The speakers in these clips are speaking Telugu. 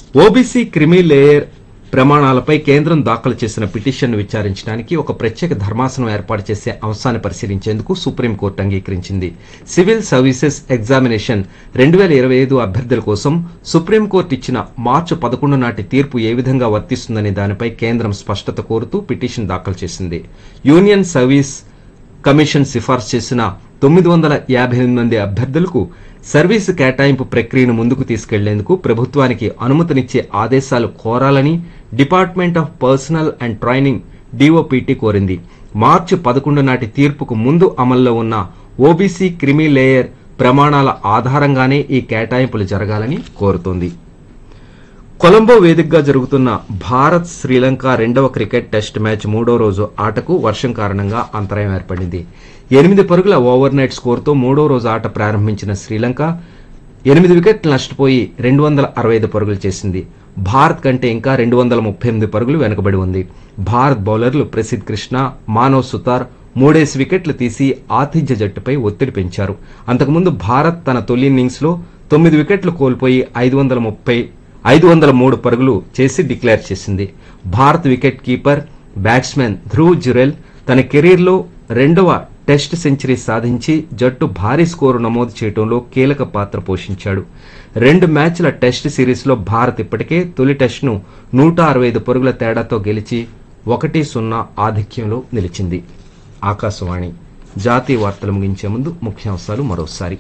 ఓబీసీ క్రిమి లేయర్ ప్రమాణాలపై కేంద్రం దాఖలు చేసిన పిటిషన్ను విచారించడానికి ఒక ప్రత్యేక ధర్మాసనం ఏర్పాటు చేసే అంశాన్ని పరిశీలించేందుకు సుప్రీంకోర్టు అంగీకరించింది సివిల్ సర్వీసెస్ ఎగ్జామినేషన్ రెండు వేల ఇరవై ఐదు అభ్యర్థుల కోసం సుప్రీంకోర్టు ఇచ్చిన మార్చి పదకొండు నాటి తీర్పు ఏ విధంగా వర్తిస్తుందనే దానిపై కేంద్రం స్పష్టత కోరుతూ పిటిషన్ దాఖలు చేసింది యూనియన్ సర్వీస్ కమిషన్ సిఫార్సు చేసిన తొమ్మిది వందల యాభై ఎనిమిది మంది అభ్యర్థులకు సర్వీసు కేటాయింపు ప్రక్రియను ముందుకు తీసుకెళ్లేందుకు ప్రభుత్వానికి అనుమతినిచ్చే ఆదేశాలు కోరాలని department of personnel and training DOPT కోరింది మార్చి పదకొండు నాటి తీర్పుకు ముందు అమల్లో ఉన్న ఓబీసీ క్రిమి లేయర్ ప్రమాణాల ఆధారంగానే ఈ కేటాయింపులు జరగాలని కోరుతోంది కొలంబో వేదికగా జరుగుతున్న భారత్ శ్రీలంక రెండవ క్రికెట్ టెస్ట్ మ్యాచ్ మూడో రోజు ఆటకు వర్షం కారణంగా అంతరాయం ఏర్పడింది ఎనిమిది పరుగుల ఓవర్ నైట్ స్కోర్తో మూడో రోజు ఆట ప్రారంభించిన శ్రీలంక ఎనిమిది వికెట్లు నష్టపోయి రెండు వందల అరవై ఐదు పరుగులు చేసింది భారత్ కంటే ఇంకా రెండు వందల ముప్పై ఎనిమిది పరుగులు వెనుకబడి ఉంది భారత్ బౌలర్లు ప్రసిద్ కృష్ణ మానవ్ సుతార్ మూడేసి వికెట్లు తీసి ఆతిథ్య జట్టుపై ఒత్తిడి పెంచారు అంతకుముందు భారత్ తన తొలి ఇన్నింగ్స్లో తొమ్మిది వికెట్లు కోల్పోయి ఐదు వందల ముప్పై ఐదు వందల మూడు పరుగులు చేసి డిక్లేర్ చేసింది Bharat wicket keeper batsman Dhruv Jurel తన కెరీర్లో రెండవ టెస్ట్ సెంచరీ సాధించి జట్టు భారీ స్కోరు నమోదు చేయడంలో కీలక పాత్ర పోషించాడు రెండు మ్యాచ్ల టెస్ట్ సిరీస్లో భారత్ ఇప్పటికే తొలి టెస్ట్ను నూట అరవై ఐదు పరుగుల తేడాతో గెలిచి ఒకటి సున్నా ఆధిక్యంలో నిలిచింది ఆకాశవాణి జాతీయ వార్తలు ముగించే ముందు ముఖ్యాంశాలు మరోసారి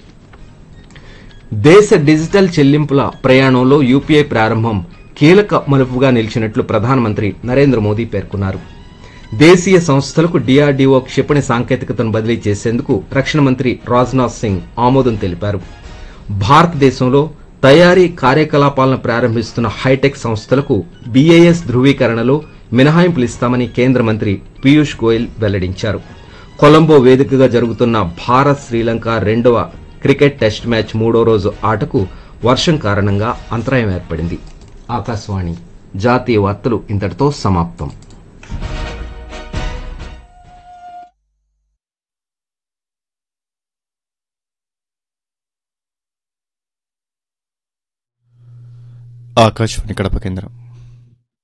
దేశ డిజిటల్ చెల్లింపుల ప్రయాణంలో యూపీఐ ప్రారంభం కీలక మలుపుగా నిలిచినట్లు ప్రధానమంత్రి నరేంద్ర మోదీ పేర్కొన్నారు దేశీయ సంస్థలకు డిఆర్డీఓ క్షిపణి సాంకేతికతను బదిలీ చేసేందుకు రక్షణ మంత్రి రాజ్నాథ్ సింగ్ ఆమోదం తెలిపారు భారతదేశంలో తయారీ కార్యకలాపాలను ప్రారంభిస్తున్న హైటెక్ సంస్థలకు బీఏఎస్ ధృవీకరణలో మినహాయింపులు ఇస్తామని కేంద్ర మంత్రి పీయూష్ గోయల్ వెల్లడించారు కొలంబో వేదికగా జరుగుతున్న భారత్ శ్రీలంక రెండవ క్రికెట్ టెస్ట్ మ్యాచ్ మూడో రోజు ఆటకు వర్షం కారణంగా అంతరాయం ఏర్పడింది ఆకాశవాణి జాతీయ వార్తలు ఇంతటితో సమాప్తం ఆకాశవాణి కడప కేంద్రం